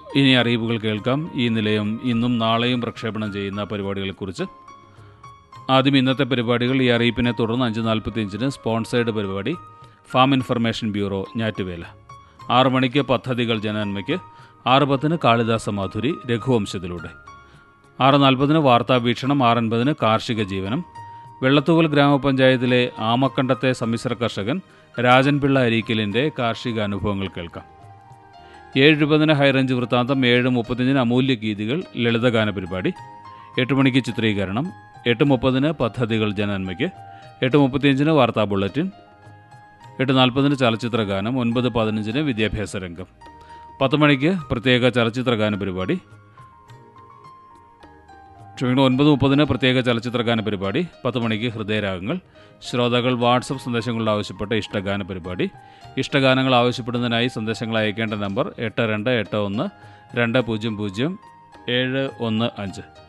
ഇനി അറിയിപ്പുകൾ കേൾക്കാം ഈ നിലയം ഇന്നും നാളെയും പ്രക്ഷേപണം ചെയ്യുന്ന പരിപാടികളെക്കുറിച്ച് ആദ്യം ഇന്നത്തെ പരിപാടികൾ ഈ അറിയിപ്പിനെ തുടർന്ന് അഞ്ച് നാൽപ്പത്തിയഞ്ചിന് സ്പോൺസേഡ് പരിപാടി ഫാം ഇൻഫർമേഷൻ ബ്യൂറോ ഞാറ്റുവേല ആറ് മണിക്ക് പദ്ധതികൾ ജനനന്മയ്ക്ക് ആറ് പത്തിന് കാളിദാസ മാധുരി രഘുവംശത്തിലൂടെ ആറ് നാൽപ്പതിന് വാർത്താ വീക്ഷണം ആറ് അൻപതിന് കാർഷിക ജീവനം വെള്ളത്തൂവൽ ഗ്രാമപഞ്ചായത്തിലെ ആമക്കണ്ടത്തെ സമ്മിശ്ര കർഷകൻ രാജൻ പിള്ള അരീക്കലിൻ്റെ കാർഷിക അനുഭവങ്ങൾ കേൾക്കാം ഏഴ് ഇരുപതിന് ഹൈറേഞ്ച് വൃത്താന്തം ഏഴ് മുപ്പത്തഞ്ചിന് അമൂല്യ ഗീതികൾ ലളിതഗാന പരിപാടി എട്ട് മണിക്ക് ചിത്രീകരണം എട്ട് മുപ്പതിന് പദ്ധതികൾ ജനനന്മയ്ക്ക് എട്ട് മുപ്പത്തിയഞ്ചിന് വാർത്താ ബുള്ളറ്റിൻ എട്ട് നാൽപ്പതിന് ചലച്ചിത്ര ഗാനം ഒൻപത് പതിനഞ്ചിന് വിദ്യാഭ്യാസ രംഗം പത്ത് മണിക്ക് പ്രത്യേക ചലച്ചിത്ര ഗാന പരിപാടി ക്ഷമിക്കണം ഒൻപത് മുപ്പതിന് പ്രത്യേക ചലച്ചിത്ര ഗാന പരിപാടി പത്ത് മണിക്ക് ഹൃദയരാഗങ്ങൾ ശ്രോതാക്കൾ വാട്സപ്പ് സന്ദേശങ്ങളിൽ ആവശ്യപ്പെട്ട ഇഷ്ടഗാന പരിപാടി ഇഷ്ടഗാനങ്ങൾ ആവശ്യപ്പെടുന്നതിനായി സന്ദേശങ്ങൾ അയക്കേണ്ട നമ്പർ എട്ട് രണ്ട് എട്ട് ഒന്ന് രണ്ട് പൂജ്യം പൂജ്യം ഏഴ് ഒന്ന് അഞ്ച്